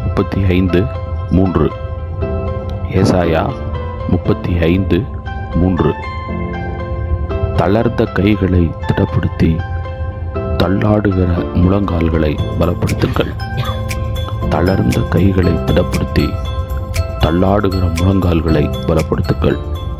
முப்பத்தி ஐந்து மூன்று ஏசாயா முப்பத்தி ஐந்து மூன்று தளர்ந்த கைகளை திடப்படுத்தி தள்ளாடுகிற முழங்கால்களை பலப்படுத்துங்கள் தளர்ந்த கைகளை திடப்படுத்தி தள்ளாடுகிற முழங்கால்களை பலப்படுத்துங்கள்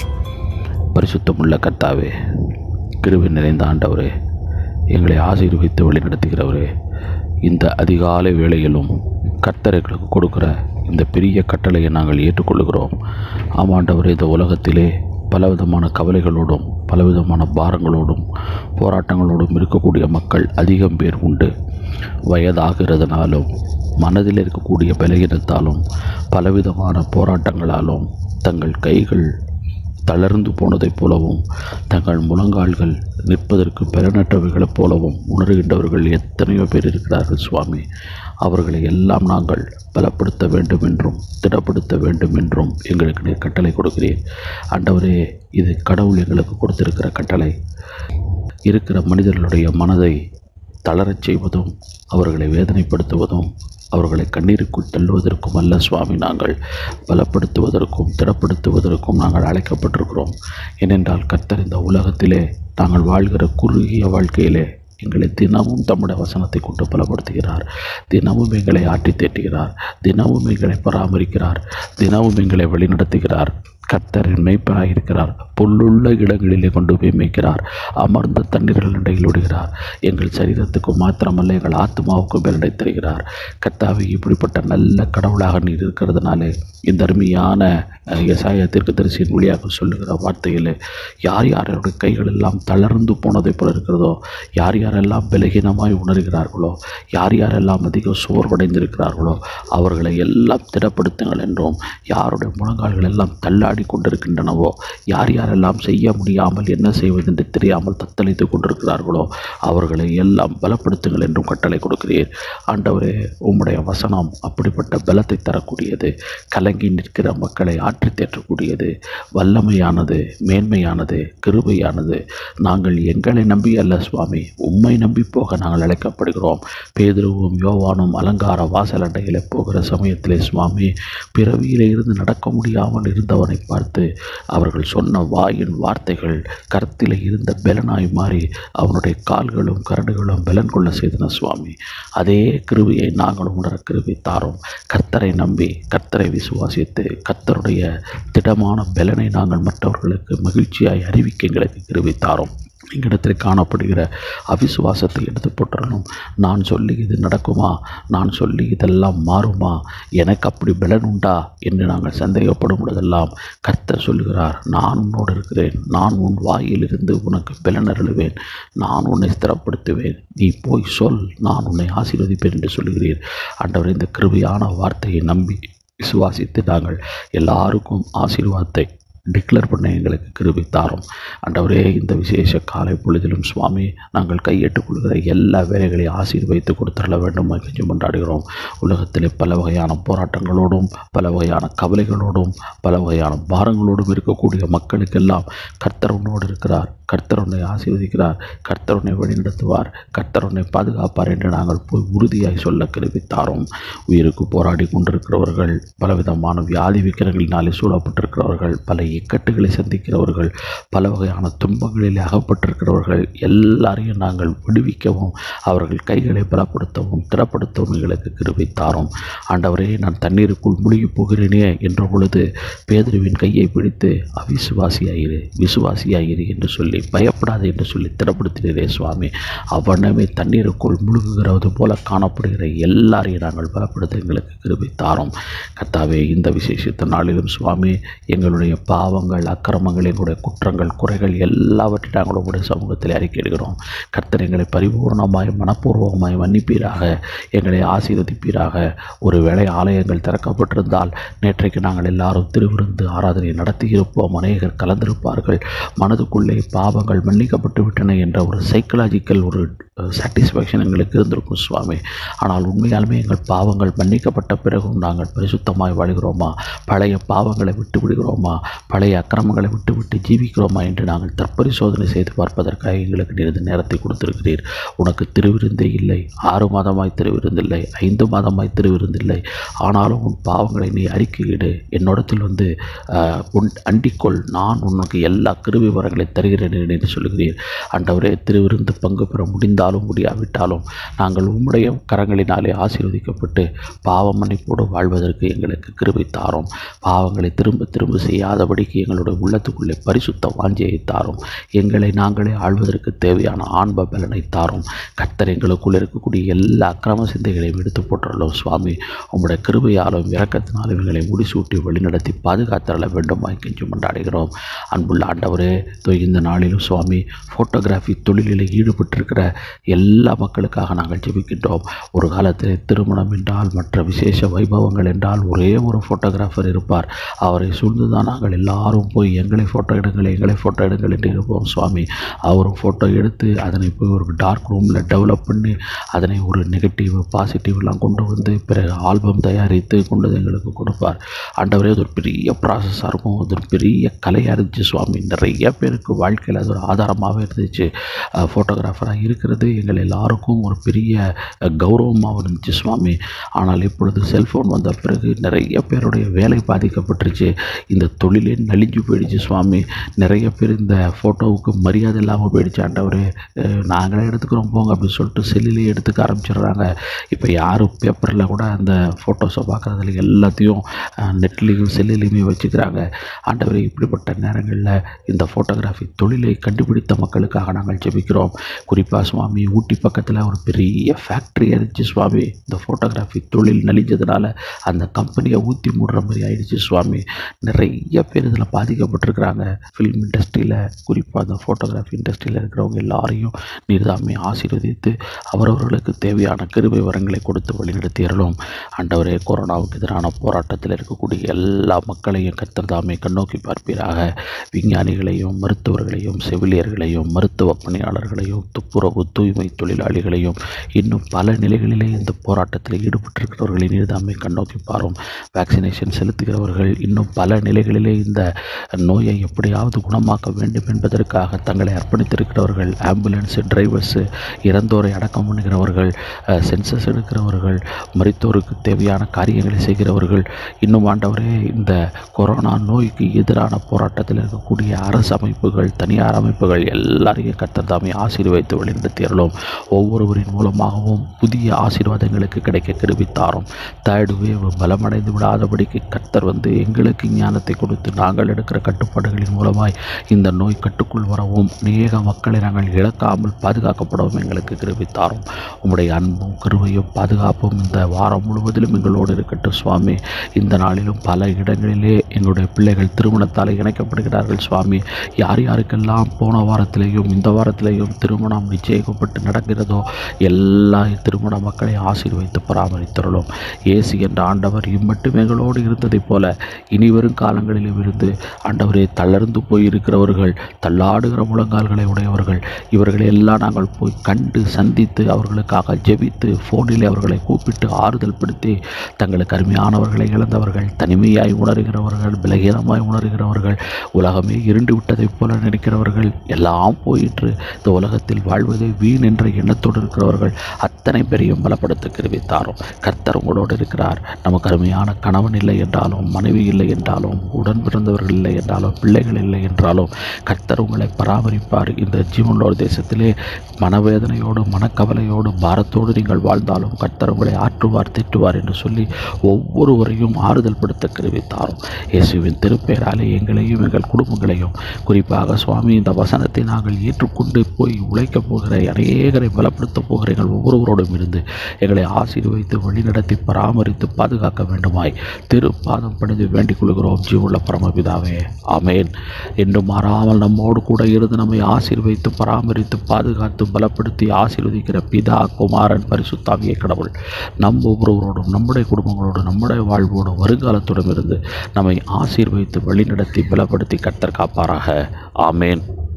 பரிசுத்தமுள்ள கர்த்தாவே கிருபை நிறைந்த ஆண்டவரே எங்களை ஆசீர்வதித்து வழிநடத்துகிறவரே இந்த அதிகாலை வேளையிலும் கர்த்தர் எங்களுக்கு கொடுக்கிற இந்த பெரிய கட்டளையை நாங்கள் ஏற்றுக்கொள்கிறோம் ஆமாண்டவரே இந்த உலகத்திலே பலவிதமான கவலைகளோடும் பலவிதமான பாரங்களோடும் போராட்டங்களோடும் இருக்கக்கூடிய மக்கள் அதிகம் பேர் உண்டு வயதாகிறதுனாலும் மனதில் இருக்கக்கூடிய பலகீனத்தாலும் பலவிதமான போராட்டங்களாலும் தங்கள் கைகள் தளர்ந்து போனதைப் போலவும் தங்கள் முழங்கால்கள் நிற்பதற்கு பெறநற்றவைகளைப் போலவும் உணர்கின்றவர்கள் எத்தனையோ பேர் இருக்கிறார்கள் சுவாமி அவர்களை எல்லாம் நாங்கள் பலப்படுத்த வேண்டும் என்றும் திடப்படுத்த வேண்டும் என்றும் எங்களுக்கு நீர் கட்டளை கொடுக்கிறீர் ஆண்டவரே இது கடவுள் எங்களுக்கு கொடுத்திருக்கிற கட்டளை இருக்கிற மனிதர்களுடைய மனதை தளரச் செய்வதும் அவர்களை வேதனைப்படுத்துவதும் அவர்களை கண்ணீருக்குள் தள்ளுவதற்கும் அல்ல சுவாமி நாங்கள் பலப்படுத்துவதற்கும் திடப்படுத்துவதற்கும் நாங்கள் அழைக்கப்பட்டிருக்கிறோம் ஏனென்றால் கர்த்தர் இந்த உலகத்திலே நாங்கள் வாழ்கிற குறுகிய வாழ்க்கையிலே எங்களை தினமும் தம்முடைய வசனத்தை கொண்டு பலப்படுத்துகிறார் தினமும் எங்களை ஆட்டி தேட்டுகிறார் தினமும் எங்களை பராமரிக்கிறார் தினமும் எங்களை வழிநடத்துகிறார் கர்த்தர் என் மெய்ப்பராக இருக்கிறார் புல்லுள்ள இடங்களிலே கொண்டு போய் மேய்க்கிறார் அமர்ந்த தண்ணீர்கள் இடையில் விடுகிறார் எங்கள் சரீரத்துக்கும் மாத்திரமல்ல எங்கள் ஆத்மாவுக்கும் பேரடை தருகிறார் கர்த்தாவை இப்படிப்பட்ட நல்ல கடவுளாக நீர் இருக்கிறதுனாலே இந்த அருமையான எசாய தீர்க்கதரிசியின் வழியாக சொல்லுகிற வார்த்தையில் யார் யாருடைய கைகள் எல்லாம் தளர்ந்து போனதை போல இருக்கிறதோ யார் யாரெல்லாம் பலகீனமாய் உணர்கிறார்களோ யார் யாரெல்லாம் அதிக சோர்வடைந்திருக்கிறார்களோ அவர்களை எல்லாம் திடப்படுத்துங்கள் என்றும் யாருடைய முழங்கால்கள் எல்லாம் தள்ளாடி கொண்டிருக்கின்றனவோ யார் யாரெல்லாம் செய்ய முடியாமல் என்ன செய்வது என்று தெரியாமல் தத்தளித்து கொண்டிருக்கிறார்களோ அவர்களை எல்லாம் பலப்படுத்துங்கள் என்றும் கட்டளை கொடுக்கிறீர் ஆண்டவரே உம்முடைய வசனம் அப்படிப்பட்ட பலத்தை தரக்கூடியது கலங்கி நிற்கிற மக்களை ஆற்றி தேற்றக்கூடியது வல்லமையானது மேன்மையானது கிருபையானது நாங்கள் எங்களை நம்பி அல்ல சுவாமி உம்மை நம்பி போக நாங்கள் அழைக்கப்படுகிறோம் பேதுருவும் யோவானும் அலங்கார வாசலண்டையில் போகிற சமயத்திலே சுவாமி பிறவியிலே இருந்து நடக்க முடியாமல் இருந்தவனை பார்த்து அவர்கள் சொன்ன வாயின் வார்த்தைகள் கருத்தில் இருந்த பெலனாய் மாறி அவனுடைய கால்களும் கரடுகளும் பலன் கொள்ள செய்தன சுவாமி அதே கிருவியை நாங்கள் உணர கிருவி தாரோம் கர்த்தரை நம்பி கர்த்தரை விசுவாசித்து கர்த்தருடைய திடமான பலனை நாங்கள் மற்றவர்களுக்கு மகிழ்ச்சியாய் அறிவிக்க எங்களுக்கு கிருவி தாரோம் எங்களிடத்தில் காணப்படுகிற அவிசுவாசத்தை எடுத்து போட்டுறணும் நான் சொல்லி இது நடக்குமா நான் சொல்லி இதெல்லாம் மாறுமா எனக்கு அப்படி பலன் உண்டா என்று நாங்கள் சந்தேகப்படும் பொழுதெல்லாம் கர்த்தர் சொல்லுகிறார் நான் உன்னோடு இருக்கிறேன் நான் உன் வாயிலிருந்து உனக்கு பலன் அருளுவேன் நான் உன்னை ஸ்திரப்படுத்துவேன் நீ போய் சொல் நான் உன்னை ஆசீர்வதிப்பேன் என்று சொல்லுகிறீர் ஆண்டவர் இந்த கிருபையான வார்த்தையை நம்பி விசுவாசித்து நாங்கள் எல்லாருக்கும் ஆசீர்வாதத்தை டிக்ளேர் பண்ண எங்களுக்கு கிருபை தாரும் ஆண்டவரே இந்த விசேஷ காலை பொழுதிலும் சுவாமி நாங்கள் கையெட்டுக் கொள்கிற எல்லா வேலைகளையும் ஆசீர்வதித்து கொடுத்துள்ள வேண்டும் கெஞ்சி கொண்டாடுகிறோம் உலகத்திலே பல வகையான போராட்டங்களோடும் பல வகையான கவலைகளோடும் பல வகையான பாரங்களோடும் இருக்கக்கூடிய மக்களுக்கெல்லாம் கர்த்தர் உன்னோடு இருக்கிறார் கர்த்தர் உன்னை ஆசீர்வதிக்கிறார் கர்த்தர் உன்னை வழிநடத்துவார் கர்த்தர் உன்னை பாதுகாப்பார் என்று நாங்கள் போய் உறுதியாய் சொல்ல கிருபித்தாரோம் உயிருக்கு போராடி கொண்டிருக்கிறவர்கள் பலவிதமான வியாதி விக்கிரங்களினாலே சூழப்பட்டிருக்கிறவர்கள் பல இக்கட்டுகளை சந்திக்கிறவர்கள் பல வகையான துன்பங்களில் அகப்பட்டிருக்கிறவர்கள் எல்லாரையும் நாங்கள் விடுவிக்கவும் அவர்கள் கைகளை பலப்படுத்தவும் திறப்படுத்தவும் எங்களுக்கு கிருபை தாரும் ஆண்டவரே நான் தண்ணீருக்குள் முழுகி போகிறேனே என்ற பொழுது பேதுருவின் கையை பிடித்து அவிசுவாசியாயிரு விசுவாசியாயிரு என்று சொல்லி பயப்படாது என்று சொல்லி திறப்படுத்தினரே சுவாமி அவனமே தண்ணீருக்குள் முழுகுகிறது போல காணப்படுகிற எல்லாரையும் நாங்கள் பலப்படுத்த எங்களுக்கு கிருபை தாரும் கர்த்தாவே இந்த விசேஷத்த நாளிலும் சுவாமி எங்களுடைய பாவங்கள் அக்கிரமங்கள் எங்களுடைய குற்றங்கள் குறைகள் எல்லாவற்றையும் நாங்கள் உங்களுடைய சமூகத்தில் அறிக்கையிடுகிறோம் கர்த்தர் எங்களை பரிபூர்ணமாய் மனப்பூர்வமாய் மன்னிப்பீராக எங்களை ஆசீர்வதிப்பீராக ஒருவேளை ஆலயங்கள் திறக்கப்பட்டிருந்தால் நேற்றைக்கு நாங்கள் எல்லாரும் திருவிருந்து ஆராதனை நடத்தியிருப்போம் அநேகர் கலந்திருப்பார்கள் மனதுக்குள்ளே பாவங்கள் மன்னிக்கப்பட்டு விட்டன என்ற ஒரு சைக்கலாஜிக்கல் ஒரு சாட்டிஸ்ஃபேக்ஷன் எங்களுக்கு இருந்திருக்கும் சுவாமி ஆனால் உண்மையாலுமே எங்கள் பாவங்கள் மன்னிக்கப்பட்ட பிறகும் நாங்கள் பரிசுத்தமாய் வாழ்கிறோமா பழைய பாவங்களை விட்டு விடுகிறோமா பழைய அக்கிரமங்களை விட்டு விட்டு ஜீவிக்கிறோமா என்று நாங்கள் தற்பரிசோதனை செய்து பார்ப்பதற்காக எங்களுக்கு நீரது நேரத்தை கொடுத்திருக்கிறீர் உனக்கு திருவிருந்தே இல்லை ஆறு மாதமாய் திருவிருந்தில்லை ஐந்து மாதமாய் திருவிருந்தில்லை ஆனாலும் உன் பாவங்களை நீ அறிக்கையிடு என்னிடத்தில் வந்து ஆஹ், உன் அண்டிக்கொள் நான் உனக்கு எல்லா கிருபை வரங்களை தருகிறேன் என்று சொல்கிறீர் ஆண்டவரே திருவிருந்து பங்கு பெற முடிந்தாலும் முடியாவிட்டாலும் நாங்கள் உம்முடைய கரங்களினாலே ஆசீர்வதிக்கப்பட்டு பாவ மன்னிப்போடு வாழ்வதற்கு எங்களுக்கு கிருபை தாரும் பாவங்களை திரும்ப திரும்ப செய்யாதபடிக்கு எங்களுடைய உள்ளத்துக்குள்ளே பரிசுத்த வாஞ்சையை தாரும் எங்களை நாங்களே ஆள்வதற்கு தேவையான ஆன்ப பலனை தாரும் கர்த்தர் எங்களுக்குள் இருக்கக்கூடிய எல்லா அக்கிரம சிந்தைகளையும் எடுத்து போட்டுள்ளோம் சுவாமி உம்முடைய கிருபையாலும் இரக்கத்தினாலும் எங்களை முடிசூட்டி வழிநடத்தி பாதுகாத்தரல வேண்டுமாய் கெஞ்சி கொண்டாடுகிறோம் அன்புள்ள ஆண்டவரே இதோ இந்த நாளிலும் சுவாமி ஃபோட்டோகிராஃபி தொழிலில் ஈடுபட்டிருக்கிற எல்லா மக்களுக்காக நாங்கள் ஜெபிக்கின்றோம் ஒரு காலத்தில் திருமணம் என்றால் மற்ற விசேஷ வைபவங்கள் என்றால் ஒரே ஒரு ஃபோட்டோகிராஃபர் இருப்பார் அவரை சூழ்ந்து தான் நாங்கள் எல்லாரும் போய் எங்களை ஃபோட்டோ எடுங்கள் எங்களை ஃபோட்டோ எடுங்கள் என்று இருப்போம் சுவாமி அவரும் ஃபோட்டோ எடுத்து அதனை போய் ஒரு டார்க் ரூமில் டெவலப் பண்ணி அதனை ஒரு நெகட்டிவ் பாசிட்டிவ்லாம் கொண்டு வந்து பிறகு ஆல்பம் தயாரித்து கொண்டு வந்து எங்களுக்கு கொடுப்பார் ஆண்டவரே அது ஒரு பெரிய ப்ராசஸாக இருக்கும் அது ஒரு பெரிய கலையாக இருந்துச்சு சுவாமி நிறைய பேருக்கு வாழ்க்கையில் அது ஒரு ஆதாரமாகவே இருந்துச்சு ஃபோட்டோகிராஃபராக இருக்கிறது எங்கள் எல்லாருக்கும் ஒரு பெரிய அஹ், கௌரவமாகவும் இருந்துச்சு சுவாமி ஆனால் இப்பொழுது செல்ஃபோன் வந்த பிறகு நிறைய பேருடைய வேலை பாதிக்கப்பட்டுருச்சு இந்த தொழிலே நலிஞ்சு போயிடுச்சு சுவாமி நிறைய பேர் இந்த ஃபோட்டோவுக்கு மரியாதை இல்லாமல் போயிடுச்சு ஆண்டவரே அஹ், நாங்களே எடுத்துக்கிறோம் போங்க அப்படின்னு சொல்லிட்டு செல்லிலே எடுத்துக்க ஆரம்பிச்சிடுறாங்க இப்போ யாரும் பேப்பரில் கூட அந்த ஃபோட்டோஸை பார்க்குறதுல எல்லாத்தையும் நெட்லேயும் செல்லுலேயுமே வச்சுக்கிறாங்க ஆண்டவரே இப்படிப்பட்ட நேரங்களில் இந்த ஃபோட்டோகிராஃபி தொழிலை கண்டுபிடித்த மக்களுக்காக நாங்கள் ஜெபிக்கிறோம் குறிப்பாக சுவாமி ஊட்டி பக்கத்தில் ஒரு பெரிய ஃபேக்ட்ரி இருந்துச்சு சுவாமி இந்த ஃபோட்டோகிராஃபி தொழில் நலிஞ்சதுனால அந்த கம்பெனியை ஊற்றி மூடுற மாதிரி ஆயிடுச்சு சுவாமி நிறைய பேர் இதில் பாதிக்கப்பட்டிருக்கிறாங்க ஃபிலிம் இண்டஸ்ட்ரியில் குறிப்பாக அந்த ஃபோட்டோகிராஃபி இண்டஸ்ட்ரியில் இருக்கிறவங்க எல்லாரையும் நீர்தாமே ஆசீர்வதித்து அவரவர்களுக்கு தேவையான கிருபை வரங்களை கொடுத்து வழிநடத்தியறலும் ஆண்டவரே கொரோனாவுக்கு எதிரான போராட்டத்தில் இருக்கக்கூடிய எல்லா மக்களையும் கர்த்தர் தாமே கண்ணோக்கி பார்ப்பீராக விஞ்ஞானிகளையும் மருத்துவர்களையும் செவிலியர்களையும் மருத்துவ பணியாளர்களையும் துப்புரவு தூய்மை தொழிலாளிகளையும் இன்னும் பல நிலைகளிலே இந்த போராட்டத்தில் ஈடுபட்டிருக்கிறவர்களை நீர்தாமே கண்ணோக்கி பாரும் வேக்சினேஷன் செலுத்துகிறவர்கள் இன்னும் பல நிலைகளிலே இந்த நோயை எப்படியாவது குணமாக்க வேண்டும் என்பதற்காக தங்களை அர்ப்பணித்திருக்கிறவர்கள் ஆம்புலன்ஸ் டிரைவர்ஸு இறந்தோரை அடக்கம் பண்ணுகிறவர்கள் சென்சஸ் எடுக்கிறவர்கள் மரித்தோருக்கு தேவையான காரியங்களை செய்கிறவர்கள் இன்னும் ஆண்டவரே இந்த கொரோனா நோய்க்கு எதிரான போராட்டத்தில் இருக்கக்கூடிய அரசு அமைப்புகள் தனியார் அமைப்புகள் எல்லாரையும் கர்த்தர் தாமே ஆசீர்வதித்து வழிநடத்தியறலும் ஒவ்வொருவரின் மூலமாகவும் புதிய ஆசீர்வாதங்களுக்கு கிடைக்க கிருபித்தாரும் தேர்ட் வேவ் பலமடைந்து விடாதபடிக்கு கர்த்தர் வந்து எங்களுக்கு ஞானத்தை கொடுத்து நாங்கள் எடுக்கிற கட்டுப்பாடுகளின் மூலமாய் இந்த நோய் கட்டுக்குள் வரவும் அநேக மக்களை நாங்கள் இழக்காமல் பாதுகாக்கப்படவும் எங்களுக்கு கிருபித்தாரும் உம்முடைய அன்பும் கிருபையும் பாதுகாப்பும் இந்த வாரம் முழுவதிலும் எங்களோடு இருக்கட்டும் சுவாமி இந்த நாளிலும் பல இடங்களிலே எங்களுடைய பிள்ளைகள் திருமணத்தால் இணைக்கப்படுகிறார்கள் சுவாமி யார் யாருக்கெல்லாம் போன வாரத்திலேயும் இந்த வாரத்திலேயும் திருமணம் நிச்சயிக்கப்பட்டு நடக்கிறதோ எல்லா திருமண மக்களை ஆசீர்வைத்து பராமரித்தருளும் இயேசு என்ற ஆண்டவர் இம்மட்டும் எங்களோடு இருந்ததைப் போல இனிவரும் காலங்களிலும் இருந்து ஆண்டவரே தளர்ந்து போயிருக்கிறவர்கள் தள்ளாடுகிற முழங்கால்களை உடையவர்கள் இவர்களை எல்லாம் நாங்கள் போய் கண்டு சந்தித்து அவர்களுக்காக ஜெபித்து ஃபோனில் அவர்களை கூப்பிட்டு ஆறுதல் படுத்தி தங்களுக்கு அருமையானவர்களை இழந்தவர்கள் தனிமையாய் உணர்கிறவர்கள் பலகீனமாய் உணர்கிறவர்கள் உலகமே இருண்டு விட்டதைப் போல நினைக்கிறவர்கள் எல்லாம் போயிற்று இந்த உலகத்தில் வாழ்வதே வீண் என்ற எண்ணத்தோடு இருக்கிறவர்கள் அத்தனை பேரையும் பலப்படுத்த கிருவித்தாரும் கர்த்தர் உங்களோடு இருக்கிறார் நமக்கு அருமையான கணவன் இல்லை என்றாலும் மனைவி இல்லை என்றாலும் உடன் பிறந்தவர்கள் இல்லை என்றாலும் பிள்ளைகள் இல்லை என்றாலும் கர்த்தர் உங்களை பராமரிப்பார் இந்த ஜீவனோர் தேசத்திலே மனவேதனையோடு மனக்கவலையோடு பாரத்தோடு நீங்கள் வாழ்ந்தாலும் கர்த்தர் உங்களை ஆற்றுவார் திட்டுவார் என்று சொல்லி ஒவ்வொருவரையும் ஆறுதல் படுத்த கருவித்தாரும் இயேசுவின் திருப்பெயராலே எங்களையும் எங்கள் குடும்பங்களையும் குறிப்பாக சுவாமி இந்த வசனத்தை நாங்கள் ஏற்றுக்கொண்டு போய் உழைக்கப் போகிற அநேகரை பலப்படுத்தப் போகிற எங்கள் ஒவ்வொருவரோடும் இருந்து எங்களை ஆசீர்வதித்து வழிநடத்தி பராமரித்து பாதுகாக்க வேண்டுமாய் திருப்பாதம் பணிந்து வேண்டிக் கொள்கிறோம் ஜீவுள்ள பரமபிதாவே ஆமேன் என்று மாறாமல் நம்மோடு கூட இருந்து நம்மை ஆசீர்வதித்து பராமரித்து பாதுகாத்து பலப்படுத்தி ஆசீர்வதிக்கிற பிதா குமாரன் பரிசுத்தாவிய கடவுள் நம் ஒவ்வொருவரோடும் நம்முடைய குடும்பங்களோடும் நம்முடைய வாழ்வோடும் வருங்காலத்தோடும் இருந்து நம்மை ஆசீர்வதித்து வழிநடத்தி பலப்படுத்தி கர்த்தர் காப்பாராக ஆமேன்